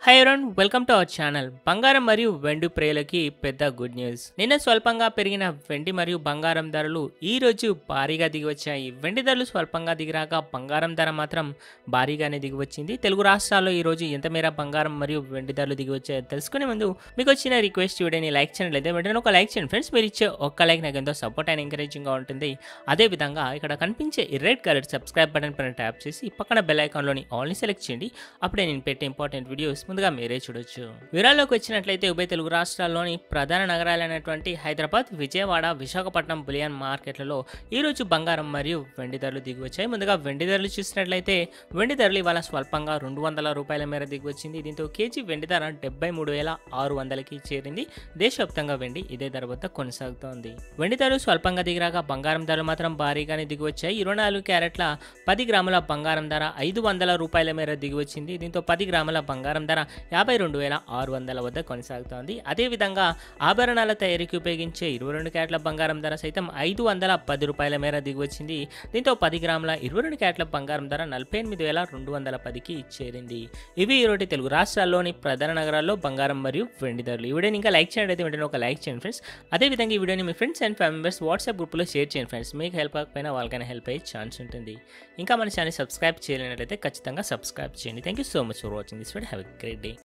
high everyone welcome to our channel బంగారం మరియు వెండి ప్రియులకి పెద్ద గుడ్ న్యూస్ నిన్న స్వల్పంగా పెరిగిన వెండి మరియు బంగారం ధరలు ఈ రోజు భారీగా దిగి వచ్చాయి వెండి ధరలు స్వల్పంగా దిగిరాక బంగారం ధర మాత్రం భారీగానే దిగి వచ్చింది తెలుగు రాష్ట్రాల్లో ఈ రోజు ఎంత మేర బంగారం మరియు వెండి ధరలు దిగి వచ్చాయో తెలుసుకునే ముందు మీకు వచ్చిన రిక్వెస్ట్ వీడియోని లైక్ చేయండి లేదా వెంటనే ఒక లైక్ చేయండి ఫ్రెండ్స్ మీరు ఇచ్చే ఒక్క లైక్ నాకు ఎంతో సపోర్ట్ అండ్ ఎంకరేజింగ్గా ఉంటుంది అదే విధంగా ఇక్కడ కనిపించే ఈ రెడ్ కలర్ సబ్స్క్రైబ్ బటన్ పైన ట్యాప్ చేసి పక్కన బెల్ ఐకాన్లోని ఆల్ని సెలెక్ట్ చేయండి అప్పుడే నేను పెట్టే ఇంపార్టెంట్ వీడియోస్ ముందుగా మీరే చూడొచ్చు వివరాల్లోకి వచ్చినట్లయితే ఉభయ తెలుగు రాష్ట్రాల్లోని ప్రధాన నగరాలైనటువంటి హైదరాబాద్ విజయవాడ విశాఖపట్నం బులియన్ మార్కెట్లలో ఈ రోజు బంగారం మరియు వెండి ధరలు దిగి వచ్చాయి ముందుగా వెండి ధరలు చూసినట్లయితే వెండి ధరలు ఇవాళ స్వల్పంగా రెండు వందల రూపాయల మేర దిగి వచ్చింది దీంతో కేజీ వెండి ధర డెబ్బై మూడు వేల ఆరు వందలకి చేరింది దేశవ్యాప్తంగా వెండి ఇదే ధర వద్ద కొనసాగుతోంది వెండి ధరలు స్వల్పంగా దిగిరాక బంగారం ధరలు మాత్రం భారీగానే దిగి వచ్చాయి ఇరవై నాలుగు క్యారెట్ల పది గ్రాముల బంగారం ధర ఐదు వందల రూపాయల మేర దిగి వచ్చింది దీంతో పది గ్రాముల బంగారం ధర యాభై రెండు వేల ఆరు వందల వద్ద కొనసాగుతోంది అదేవిధంగా ఆభరణాల తయారీకి ఉపయోగించే ఇరవై రెండు క్యారెట్ల బంగారం ధర సైతం ఐదు వందల పది రూపాయల మేర దిగి వచ్చింది దీంతో పది గ్రాముల ఇరవై రెండు క్యారెట్ల బంగారం ధర నలభై ఎనిమిది వేల రెండు వందల పదికి చేరింది ఇవి ఈరోజు తెలుగు రాష్ట్రాల్లోని ప్రధాన నగరాల్లో బంగారం మరియు వెండి ధరలు ఈ వీడియోని ఇంకా లైక్ చేయండి అయితే వెంటనే ఒక లైక్ చేయండి ఫ్రెండ్స్ అదేవిధంగా ఈ వీడియోని మీ friends and family members WhatsApp గ్రూప్లో షేర్ చేయండి ఫ్రెండ్స్ మీకు హెల్ప్ కాకపోయినా వాళ్ళకైనా హెల్ప్ అయ్యే ఛాన్స్ ఉంటుంది ఇంకా మన ఛానల్ సబ్స్క్రైబ్ చేయలేనట్లయితే ఖచ్చితంగా సబ్స్క్రైబ్ చేయండి thank you so much for watching this video have a great day